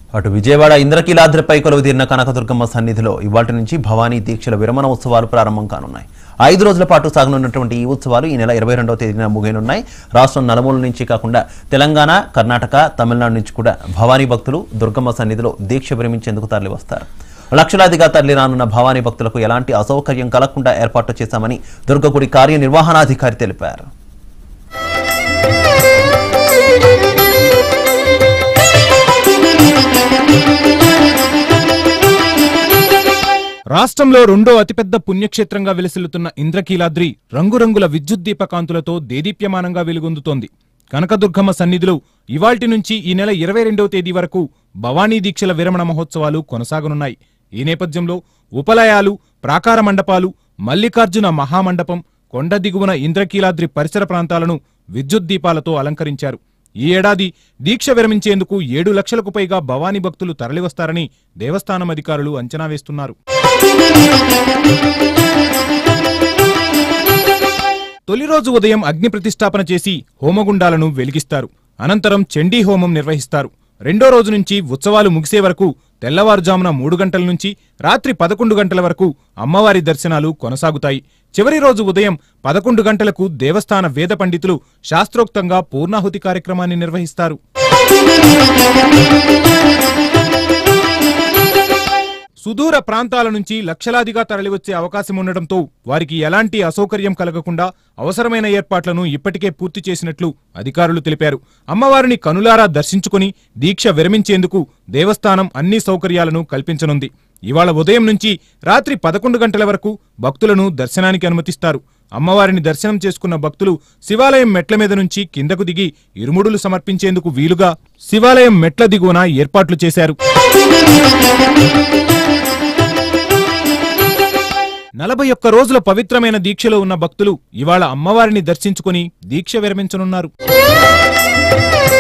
అటు విజయవాడ ఇంద్రకీలాద్రిపై కొలువు తీరిన కనకదుర్గమ్మ సన్నిధిలో ఇవాటి నుంచి భవానీ దీక్షల విరమణ ఉత్సవాలు ప్రారంభం కానున్నాయి ఐదు రోజుల పాటు సాగనున్నటువంటి ఈ ఉత్సవాలు ఈ నెల ఇరవై రెండవ తేదీన ముగియనున్నాయి రాష్ట్రం నలుమూల నుంచి కాకుండా తెలంగాణ కర్ణాటక తమిళనాడు నుంచి కూడా భవానీ భక్తులు దుర్గమ్మ సన్నిధిలో దీక్ష విరమించేందుకు తరలి వస్తారు లక్షలాదిగా తరలి రానున్న భవానీ భక్తులకు ఎలాంటి అసౌకర్యం కలగకుండా ఏర్పాట్లు చేశామని దుర్గగుడి కార్యనిర్వహణాధికారి తెలిపారు రాష్ట్రంలో రెండో అతిపెద్ద పుణ్యక్షేత్రంగా విలసిల్లుతున్న ఇంద్రకీలాద్రి రంగురంగుల విద్యుత్ దీపకాంతులతో దేదీప్యమానంగా వెలుగొందుతోంది కనకదుర్గమ్మ సన్నిధిలో ఇవాల్టి నుంచి ఈ నెల ఇరవై రెండవ తేదీ వరకు భవానీ దీక్షల విరమణ మహోత్సవాలు కొనసాగనున్నాయి ఈ నేపథ్యంలో ఉపలయాలు ప్రాకార మండపాలు మల్లికార్జున మహామండపం కొండ దిగువన ఇంద్రకీలాద్రి పరిసర ప్రాంతాలను విద్యుత్ దీపాలతో అలంకరించారు ఈ ఏడాది దీక్ష విరమించేందుకు ఏడు లక్షలకు పైగా భవానీ భక్తులు తరలివస్తారని దేవస్థానం అధికారులు అంచనా వేస్తున్నారు తొలి రోజు ఉదయం అగ్ని ప్రతిష్టాపన చేసి హోమగుండాలను వెలిగిస్తారు అనంతరం చండీ హోమం నిర్వహిస్తారు రెండో రోజు నుంచి ఉత్సవాలు ముగిసే వరకు తెల్లవారుజామున మూడు గంటల నుంచి రాత్రి పదకొండు గంటల వరకు అమ్మవారి దర్శనాలు కొనసాగుతాయి చివరి రోజు ఉదయం పదకొండు గంటలకు దేవస్థాన వేద పండితులు శాస్త్రోక్తంగా పూర్ణాహుతి కార్యక్రమాన్ని నిర్వహిస్తారు సుదూర ప్రాంతాల నుంచి లక్షలాదిగా తరలివచ్చే అవకాశం ఉండటంతో వారికి ఎలాంటి అసౌకర్యం కలగకుండా అవసరమైన ఏర్పాట్లను ఇప్పటికే పూర్తి చేసినట్లు అధికారులు తెలిపారు అమ్మవారిని కనులారా దర్శించుకుని దీక్ష విరమించేందుకు దేవస్థానం అన్ని సౌకర్యాలను కల్పించనుంది ఇవాళ ఉదయం నుంచి రాత్రి పదకొండు గంటల వరకు భక్తులను దర్శనానికి అనుమతిస్తారు అమ్మవారిని దర్శనం చేసుకున్న భక్తులు శివాలయం మెట్ల మీద నుంచి కిందకు దిగి ఇరుముడులు సమర్పించేందుకు వీలుగా శివాలయం మెట్ల దిగువన ఏర్పాట్లు చేశారు నలభై ఒక్క రోజుల పవిత్రమైన దీక్షలో ఉన్న భక్తులు ఇవాళ అమ్మవారిని దర్శించుకుని దీక్ష విరమించనున్నారు